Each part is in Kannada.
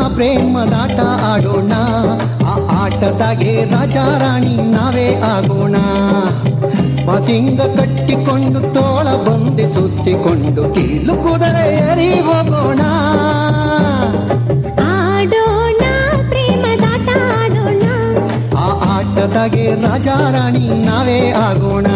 ಪ್ರೇಮದಾಟ ಆಡೋಣ ಆ ಆಟದಾಗೆ ರಾಜ ರಾಣಿ ನಾವೇ ಆಗೋಣ ಬಸಿಂಗ ಕಟ್ಟಿಕೊಂಡು ತೋಳ ಬಂದೆ ಸುತ್ತಿಕೊಂಡು ಕೀಲು ಕುದರೆ ಏರಿ ಹೋಗೋಣ ಆಡೋಣ ಪ್ರೇಮದಾಟ ಆಡೋಣ ಆ ಆಟದಾಗೆ ರಾಜ ರಾಣಿ ನಾವೇ ಆಗೋಣ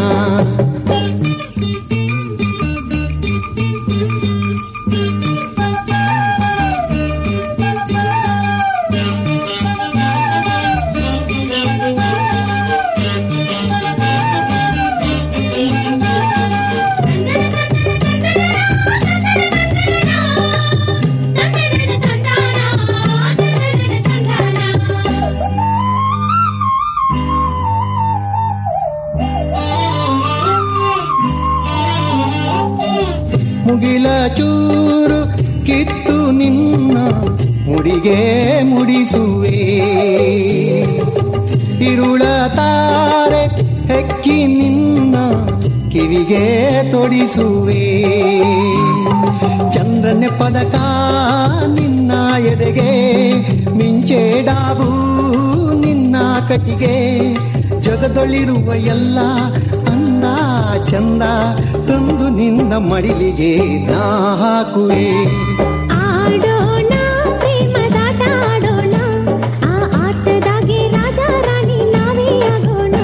ಮುಗಿಲ ಚೂರು ಕಿತ್ತು ನಿನ್ನ ಮುಡಿಗೆ ಮುಡಿಸುವೆ ಇರುಳ ತಾರೆ ಹೆಕ್ಕಿ ನಿನ್ನ ಕಿವಿಗೆ ತೊಡಿಸುವೆ ಚಂದ್ರನ ಪದಕ ನಿನ್ನ ಎದೆಗೆ ಮಿಂಚೆ ಡಾಬು ನಿನ್ನ ಕಟಿಗೆ ಜಗದೊಳಿರುವ ಎಲ್ಲ ಅಂದ ಚಂದ ತಂದು ನಿನ್ನ ಮಡಿಲಿಗೆ ನಾ ಹಾಕುವೆ ಆಡೋಣ ಪ್ರೇಮದಾಟ ಆಡೋಣ ಆ ಆಟದಾಗೆ ರಾಜ ರಾಣಿ ನಾವೇ ಆಗೋಣ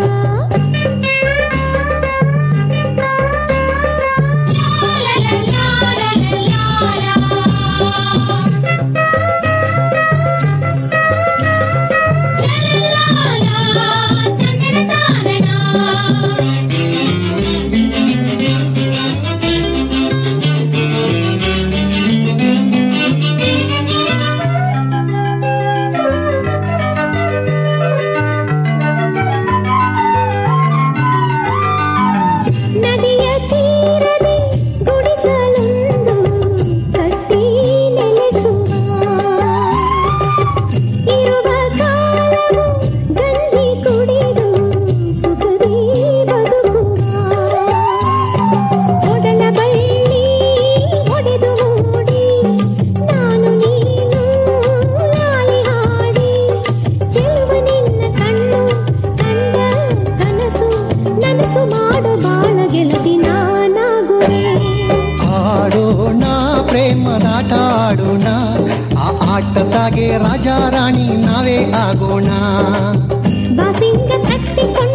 ನದಿಯ ತೀರದಿ ಗುಡಿಸಲೊಂದು ಕಟ್ಟಿ ನೆಲೆಸುವ ಇರುವ ಕಾಲವು ಗಂಜಿ ಕುಡಿದು ಸುಖದಿ ಬದುಕುವ ಒಡಲ ಬಳ್ಳಿ ಒಡೆದು ಓಡಿ ನಾನು ನೀನು ಲಾಲಿ ಹಾಡಿ ಚೆಲುವ ನಿನ್ನ ಕಣ್ಣು ಕಂಡ ಕನಸು ನನಸು ಮಾಡು ಬಾಳ ಗೆಳತಿ ನಾನಾಗುವೆ ಆಡೋಣ ಪ್ರೇಮದಾಟ ಆಡೋಣ ಆ ಆಟದಾಗೆ ರಾಜ ರಾಣಿ ನಾವೇ ಆಗೋಣ ಬಾಸಿಂಗ ಕಟ್ಟಿಕೊಂಡು